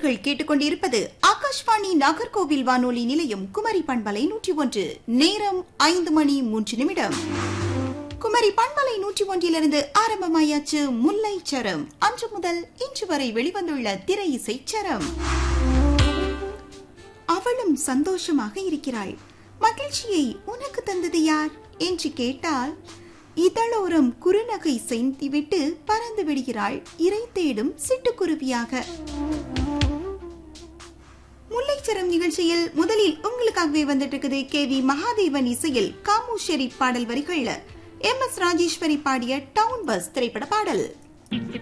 நேர்கள் கேட்டுக்கொண்டிருப்பது ஆகாஷ்வாணி நாகர்கோவில் வானொலி நிலையம் குமரி பண்பலை நூற்றி ஒன்று நேரம் ஐந்து மணி மூன்று நிமிடம் குமரி பண்பலை நூற்றி ஒன்றிலிருந்து ஆரம்பமாயாச்சு முல்லை சரம் அன்று முதல் இன்று வரை வெளிவந்துள்ள திரை இசை சரம் அவளும் சந்தோஷமாக இருக்கிறாள் மகிழ்ச்சியை உனக்கு தந்தது யார் என்று கேட்டால் இதழோரம் குறுநகை செய்துவிட்டு பறந்து விடுகிறாள் இறை தேடும் சிட்டுக்குருவியாக முல்லைச்சரம் நிகழ்ச்சியில் முதலில் உங்களுக்காகவே வந்துட்டு இருக்குது கே வி மகாதேவன் இசையில் காமு ஷெரீப் பாடல் வரிகள்ல எம் எஸ் ராஜேஸ்வரி பாடிய டவுன் பஸ் திரைப்பட பாடல்